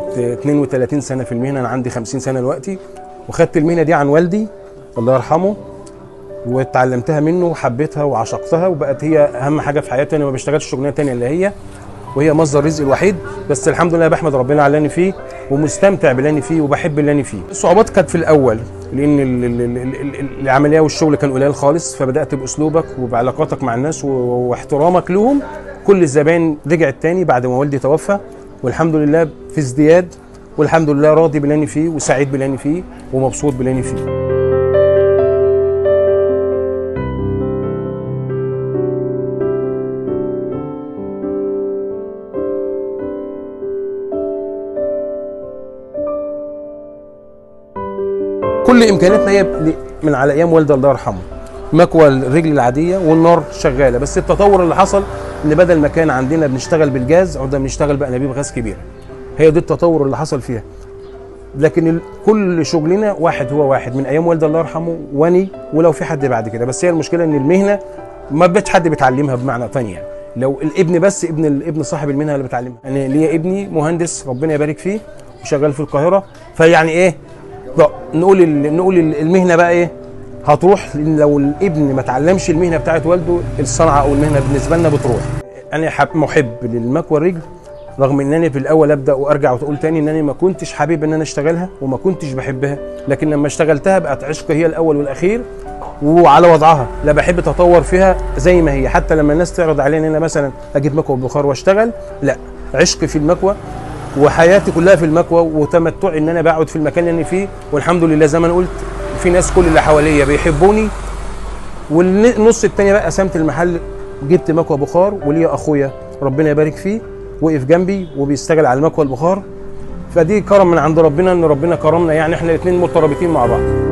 قعدت 32 سنه في المهنه انا عندي 50 سنه دلوقتي وخدت المهنه دي عن والدي الله يرحمه واتعلمتها منه وحبيتها وعشقتها وبقت هي اهم حاجه في حياتي انا ما بشتغلش شغلانه تانية الا هي وهي مصدر رزقي الوحيد بس الحمد لله بحمد ربنا على اللي أنا فيه ومستمتع باللي أنا فيه وبحب اللي أنا فيه الصعوبات كانت في الاول لان ال- ال- ال- ال- ال- العمليه والشغل كان قليل خالص فبدات باسلوبك وبعلاقاتك مع الناس و- واحترامك لهم كل الزباين رجعت تاني بعد ما والدي توفى والحمد لله في ازدياد والحمد لله راضي باللي أنا فيه وسعيد باللي أنا فيه ومبسوط باللي أنا فيه كل امكانياتنا هي ل- من على ايام والدي الله يرحمه مكوى الرجل العاديه والنار شغاله بس التطور اللي حصل ان بدل ما كان عندنا بنشتغل بالجاز عدنا بنشتغل بانابيب غاز كبيره هي دي التطور اللي حصل فيها لكن ال- كل شغلنا واحد هو واحد من ايام والدي الله يرحمه واني ولو في حد بعد كده بس هي المشكله ان المهنه ما بقتش حد بيتعلمها بمعنى تاني يعني لو الابن بس ابن الابن صاحب المهنه اللي بيتعلمها انا ليا ابني مهندس ربنا يبارك فيه وشغال في القاهره فيعني ايه بقى نقول ال- نقول ال- المهنه بقى ايه هتروح لأن لو الابن ما اتعلمش المهنه بتاعت والده الصنعه او المهنه بالنسبه لنا بتروح انا حب محب للمكوى الرجل رغم ان انا في الاول ابدا وارجع وتقول تاني ان انا ما كنتش حابب ان انا اشتغلها وما كنتش بحبها لكن لما اشتغلتها بقت عشق هي الاول والاخير وعلى وضعها لا بحب اتطور فيها زي ما هي حتى لما الناس تعرض عليا ان انا مثلا اجيب مكوى بخار واشتغل لا عشق في المكوى وحياتي كلها في المكوى وتمتعي ان انا بقعد في المكان اللي انا فيه والحمد لله زي ما انا قلت في ناس كل اللي حواليا بيحبوني والنص التاني بقى قسمت المحل جبت مكوى بخار وليا اخويا ربنا يبارك فيه وقف جنبي وبيشتغل على مكوى البخار فدي كرم من عند ربنا ان ربنا كرمنا يعني احنا الاثنين مرتبطين مع بعض